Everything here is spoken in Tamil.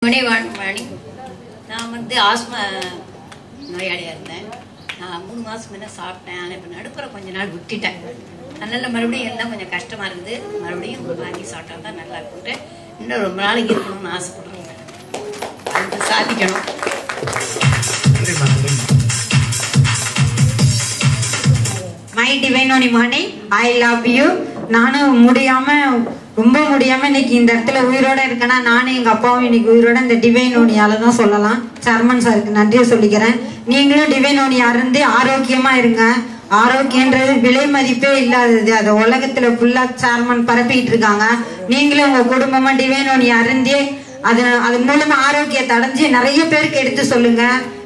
மணிவாண் மணி நான் வந்து ஆஸ்மா நோயாளியாக இருந்தேன் நான் மூணு மாதம் முன்ன சாப்பிட்டேன் ஆனால் இப்போ நடுப்புற கொஞ்ச நாள் விட்டுட்டேன் அதனால் மறுபடியும் எல்லாம் கொஞ்சம் கஷ்டமாக இருக்குது மறுபடியும் வாங்கி சாப்பிட்டா தான் நல்லா இருக்குன்ட்டு இன்னும் ரொம்ப நாளைக்கு இருக்கணும்னு ஆசைப்படுறேன் அதுக்கு சாதிக்கணும் மை டிவைனோனி மாணி ஐ லவ் யூ நானும் முடியாம ரொம்ப முடியாம இன்னைக்கு இந்த இடத்துல உயிரோட இருக்கேன்னா நானும் எங்க அப்பாவும் இன்னைக்கு உயிரோட இந்த டிவைனோனியால தான் சொல்லலாம் சர்மன் சாருக்கு நன்றியை சொல்லிக்கிறேன் நீங்களும் டிவைனோனியா இருந்து ஆரோக்கியமா இருங்க ஆரோக்கியன்றது விலை மதிப்பே இல்லாதது அது உலகத்துல ஃபுல்லா சேர்மன் பரப்பிட்டு இருக்காங்க நீங்களும் உங்க குடும்பமா டிவைனோனியா அருந்தி அது அது மூலமா ஆரோக்கியத்தை அடைஞ்சு நிறைய பேருக்கு எடுத்து சொல்லுங்க